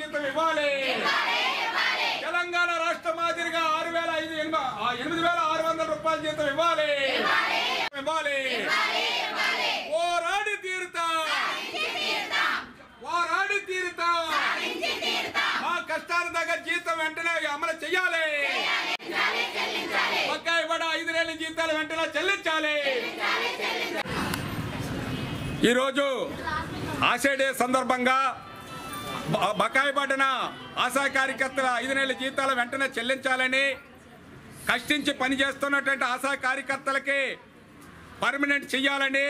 జీతం ఇవ్వాలి తెలంగాణ రాష్ట్ర మాదిరిగా ఆరు వేల ఐదు ఎనిమిది ఆ, ఎనిమిది వేల ఆరు వందల రూపాయల జీతం ఇవ్వాలి ఇవ్వాలి పోరాడి తీరుతాం పోరాడి తీరుతాం మా కష్టానికి తగ్గ జీతం వెంటనే అమలు చెయ్యాలి బకాయి పడ ఐదు నెలల జీతాలు వెంటనే చెల్లించాలి ఈరోజు ఆశా డే సందర్భంగా బ- బకాయి పడిన ఆశా కార్యకర్తల ఐదు నెలల జీతాలు వెంటనే చెల్లించాలని కష్టించి పనిచేస్తున్నటువంటి ఆశా కార్యకర్తలకి పర్మనెంట్ చేయాలని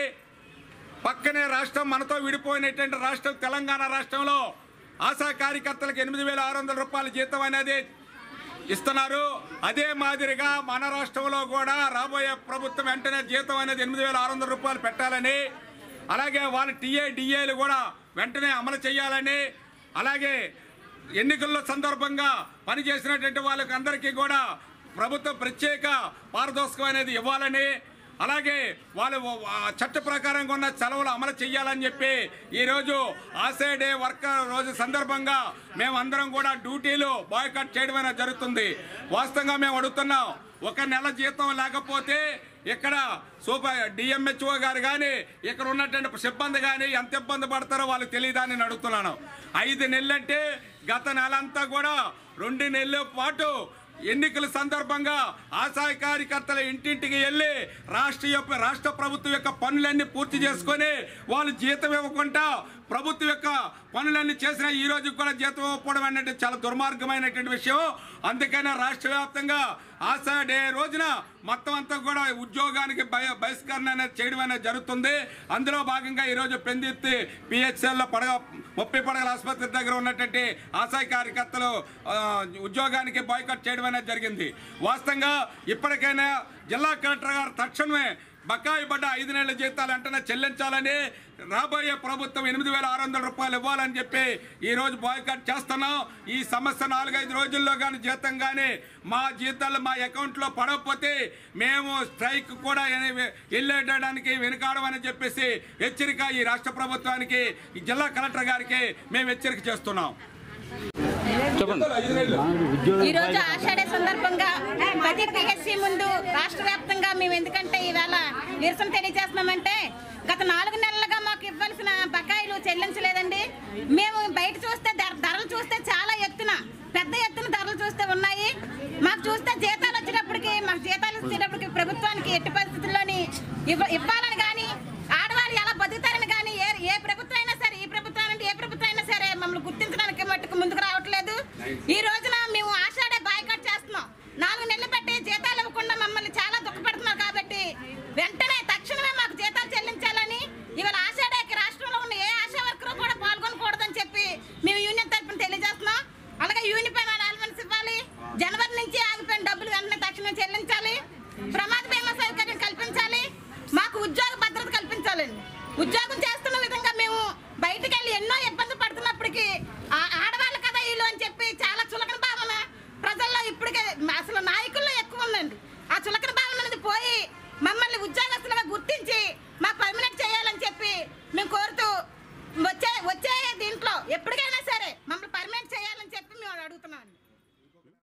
పక్కనే రాష్ట్రం మనతో విడిపోయినటువంటి రాష్ట్రం తెలంగాణ రాష్ట్రంలో ఆశా కార్యకర్తలకు ఎనిమిది వేల ఆరు వందల రూపాయల జీతం అనేది ఇస్తున్నారు అదే మాదిరిగా మన రాష్ట్రంలో కూడా రాబోయే ప్రభుత్వం వెంటనే జీతం అనేది ఎనిమిది వేల ఆరు వందల రూపాయలు పెట్టాలని అలాగే వాళ్ళ టీఏ డిఏలు కూడా వెంటనే అమలు చేయాలని అలాగే ఎన్నికల్లో సందర్భంగా పనిచేసినటువంటి వాళ్ళకి అందరికీ కూడా ప్రభుత్వం ప్రత్యేక పారదర్శకం అనేది ఇవ్వాలని అలాగే వాళ్ళు ఆ చట్ట ప్రకారంగా ఉన్న సెలవులు అమలు చేయాలని చెప్పి ఈరోజు ఆశే డే వర్కర్ రోజు సందర్భంగా మేమందరం కూడా డ్యూటీలు బాయ్కట్ చేయడం అనేది జరుగుతుంది వాస్తవంగా మేము అడుగుతున్నాం ఒక నెల జీతం లేకపోతే ఇక్కడ సూపర్ డిఎంహెచ్ఓ గారు కానీ ఇక్కడ ఉన్నటువంటి సిబ్బంది కానీ ఎంత ఇబ్బంది పడతారో వాళ్ళకి తెలియదని నేను అడుగుతున్నాను ఐదు నెలలంటే గత నెల అంతా కూడా రెండు నెలల పాటు ఎన్నికల సందర్భంగా ఆశా కార్యకర్తల ఇంటింటికి వెళ్ళి రాష్ట్ర యొక్క రాష్ట్ర ప్రభుత్వం యొక్క పనులన్నీ పూర్తి చేసుకొని వాళ్ళు జీతం ఇవ్వకుండా ప్రభుత్వం యొక్క పనులన్నీ చేసిన ఈ రోజు కూడా జీతం ఇవ్వకపోవడం అనేది చాలా దుర్మార్గమైనటువంటి విషయం అందుకనే రాష్ట్ర వ్యాప్తంగా ఆశా డే రోజున మొత్తం అంతా కూడా ఉద్యోగానికి భయ బహిష్కరణ అనేది చేయడం అనేది జరుగుతుంది అందులో భాగంగా ఈరోజు పెందిర్తి పిహెచ్ఎల్లో పడగ ముప్పై పడగల ఆసుపత్రి దగ్గర ఉన్నటువంటి ఆశా కార్యకర్తలు ఆ, ఉద్యోగానికి బాయ్కట్ చేయడం అనేది జరిగింది వాస్తవంగా ఇప్పటికైనా జిల్లా కలెక్టర్ గారు తక్షణమే బకాయి పడ్డ ఐదు నెలల జీతాలు వెంటనే చెల్లించాలని రాబోయే ప్రభుత్వం ఎనిమిది వేల ఆరు వందల రూపాయలు ఇవ్వాలని చెప్పి ఈ రోజు బాయ్కట్ చేస్తున్నాం ఈ సమస్య నాలుగైదు రోజుల్లో కానీ జీతం కానీ మా జీతాలు మా అకౌంట్లో పడకపోతే మేము స్ట్రైక్ కూడా ఎని- వెళ్ళేయడానికి వెనుకాడమని చెప్పేసి హెచ్చరిక ఈ రాష్ట్ర ప్రభుత్వానికి ఈ జిల్లా కలెక్టర్ గారికి మేము హెచ్చరిక చేస్తున్నాం ఈ రోజు ఆషాఢ సందర్భంగా ప్రతి పిహెచ్సి ముందు రాష్ట్ర వ్యాప్తంగా మేము ఎందుకంటే ఈవేళ నిరసన తెలియజేస్తున్నామంటే గత నాలుగు నెలలుగా మాకు ఇవ్వాల్సిన బకాయిలు చెల్లించలేదండి మేము బయట చూస్తే ధర- ధరలు చూస్తే చాలా ఎత్తున పెద్ద ఎత్తున ధరలు చూస్తే ఉన్నాయి మాకు చూస్తే జీతాలు వచ్చేటప్పటికి మాకు జీతాలు ఇచ్చేటప్పటికి ప్రభుత్వానికి ఎట్టి పరిస్థితుల్లోని ఇవ్వ ఇవ్వాలని కానీ ఆడవాళ్ళు ఎలా బతుకుతారని కానీ ఏ ఏ ప్రభుత్వం అయినా సరే ఈ ప్రభుత్వం నుండి ఏ ప్రభుత్వం అయినా సరే మమ్మల్ని గుర్తించడానికి మట్టుకు ముందుకు రావట్లేదు ఈ రోజున మేము ఆషాఢ బాయ్కట్ చేస్తున్నాం నాలుగు నెలలు బట్టి జీతాలు ఇవ్వకుండా మమ్మల్ని చాలా దుఃఖపెడుతున్నారు కాబట్టి వెంటనే తక్షణమే మాకు జీతాలు చెల్లించాలని ఇవాళ ఆషాఢకి రాష్ట్రంలో ఉన్న ఏ ఆశా వర్కర్ కూడా పాల్గొనకూడదని చెప్పి మేము యూనియన్ తరఫున తెలియజేస్తున్నాం అలాగే యూనిఫామ్ అలవెన్స్ ఇవ్వాలి జనవరి నుంచి ఆగిపోయిన డబ్బులు వెంటనే తక్షణం చెల్లించాలి ప్రమాద బీమా సౌకర్యం కల్పించాలి మాకు ఉద్యోగ భద్రత కల్పించాలండి ఉద్యోగం చేస్తే